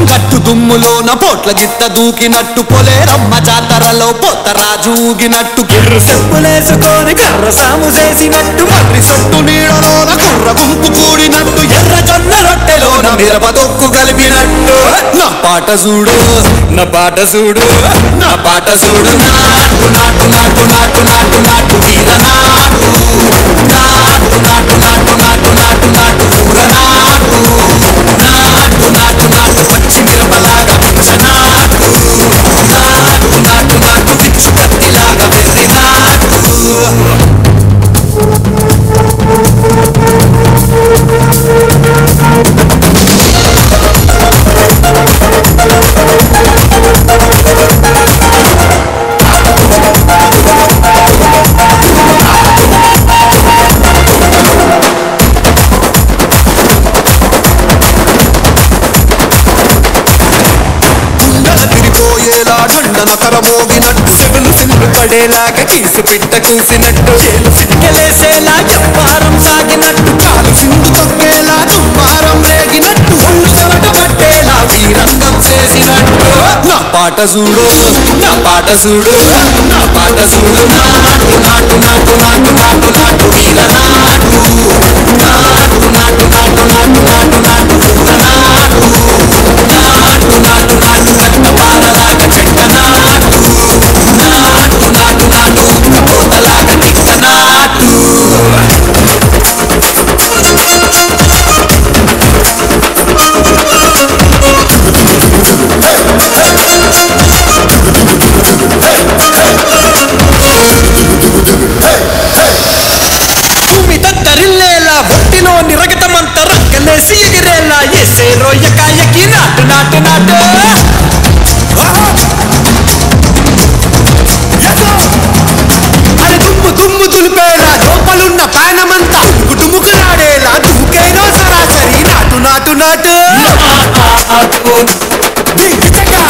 గట్టు దుమ్ములోన పోట్ల గిట్ట దూకినట్టు పొలేరమ్మ జాతరలో పోతరాజు ఊగినట్టు గిర్రు చెప్పులేసుకొని కర్ర సాము చేసినట్టు మర్రి సొట్టు నీడలోన కుర్ర గుంపు కూడినట్టు ఎర్ర జొన్న రొట్టెలోన మిరప తొక్కు కలిపినట్టు నా పాట చూడు నా పాట చూడు నా పాట చూడు నాటు నాటు నాటు నాటు నాటు నాటు వీర నాటు నాటు నాటు నాటు నాటు నాటు నాటు ఊర నాటు నాటు నాటు నాటు పచ్చి మిరపలాగా పిచ్చ నాటు నాటు నాటు నాటు పిచ్చు కత్తిలాగా వెర్రి నాటు గుండెల తిరిపోయేలా దండన తరమోగినట్టు చెవులు సింపు పడేలాగా కీసు పిట్ట కూసినట్టు చేలు సిక్కలేసేలా ఎప్పారం సాగినట్టు కాలు సింధు తొక్కేలా దుమ్మారం రేగినట్టు ఒళ్ళు చెమట పట్టేలా వీరంగం చేసినట్టు నా పాట చూడు నా పాట చూడు నా పాట చూడు నాటు నాటు నాటు నాటు నాటు నాటు వీర నాటు నాటు నాటు నాటు నాటు నాటు నాటు ఊర నాటు నాటు నాటు నాటు కట్ట పారలాగా చెట్ట నాటు నాటు నాటు నాటు ఉక్క పోతలాగా తిట్ట నాటు భూమి తత్తరిల్లేలా ఒట్టిలో నిరగతమంత రక్కలేసి ఎగిరేలా ఎసే రొయ్యకాయకి నాటు నాటు నాటు ఆహా! ఎదో! అరే దుమ్ము దుమ్ము దులిపేలా లోపలున్న పానమంతా కుటుంబుకులాడేలా దూకేనో సరాసరి నాటు నాటు నాటు దిగ్గిచగా!